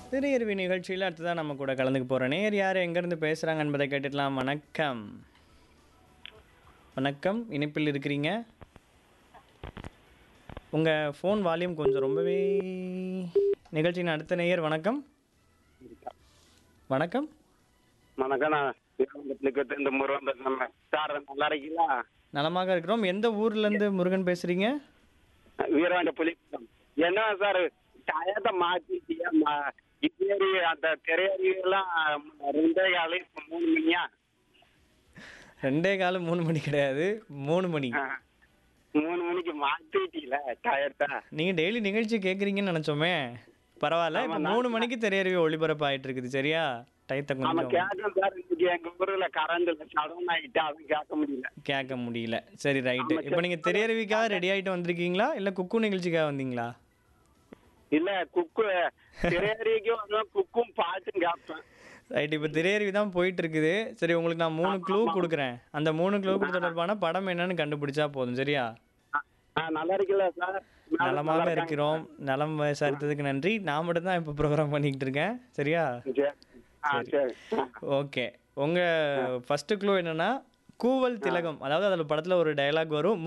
திரையருவி நிகழ்ச்சியில் அடுத்ததான் நம்ம கூட கலந்துக்க போகிற நேர் யார் எங்கேருந்து பேசுகிறாங்க என்பதை கேட்டுடலாம் வணக்கம் வணக்கம் இணைப்பில் இருக்கிறீங்க உங்கள் ஃபோன் வால்யூம் கொஞ்சம் ரொம்பவே நிகழ்ச்சியின் அடுத்த நேயர் வணக்கம் வணக்கம் வணக்கம் நான் வீரவந்தத்துக்கு இந்த முருகன் பேசுறேன் சார் நல்லா இருக்கீங்களா நலமாக இருக்கிறோம் எந்த ஊர்லேருந்து முருகன் பேசுகிறீங்க வீரவாண்ட புலி என்ன சார் டயத்தை மாத்திட்டியா மா- இப்பேரி அந்த திரையறிவெல்லாம் ரெண்டே காலு இப்ப மூணு மணியா ரெண்டே காலம் மூணு மணி கிடையாது மூணு மணி ஆ. மூணு மணிக்கு மாத்திட்டீல டயத்தை நீங்கள் டெய்லி நிகழ்ச்சி கேட்குறீங்கன்னு நினச்சோமே பரவாயில்ல இப்போ மூணு மணிக்கு திரையருவி ஒளிபரப்பு ஆயிட்டு இருக்குது சரியா டயத்தை ஆமா கொஞ்சம் கேட்கணும் சார் இன்னைக்கு எங்க ஊர்ல கரண்ட் இல்ல சடன் ஆயிட்டு அதுவும் கேட்க முடியல கேட்க முடியல சரி ரைட்டு இப்போ நீங்கள் திரையருவிக்காக ரெடி ஆகிட்டு வந்திருக்கீங்களா இல்லை குக்கு நிகழ்ச்சிக்காக வந்தீங்களா இல்ல குக்கு திரையறிவிக்கும் வருவேன் குக்கும் பாட்டும் கேட்பேன் ரைட் இப்போ திரையருவி தான் போயிட்டு இருக்குது சரி உங்களுக்கு நான் மூணு க்ளூ கொடுக்குறேன் அந்த மூணு க்ளூ தொடர்பான படம் என்னன்னு கண்டுபிடிச்சா போதும் சரியா ஆ, நல்லா இருக்கீங்களா சார் நலமாக இருக்கிறோம் நலம் விசாரித்ததுக்கு நன்றி நான் மட்டும் தான் இப்போ ப்ரோக்ராம் பண்ணிக்கிட்டு இருக்கேன் சரியா சரி ஆ சரி ஆ. ஓகே உங்கள் ஃபஸ்ட்டு க்ளூ என்னன்னா கூவல் திலகம் அதாவது அதில் படத்தில் ஒரு டயலாக் வரும்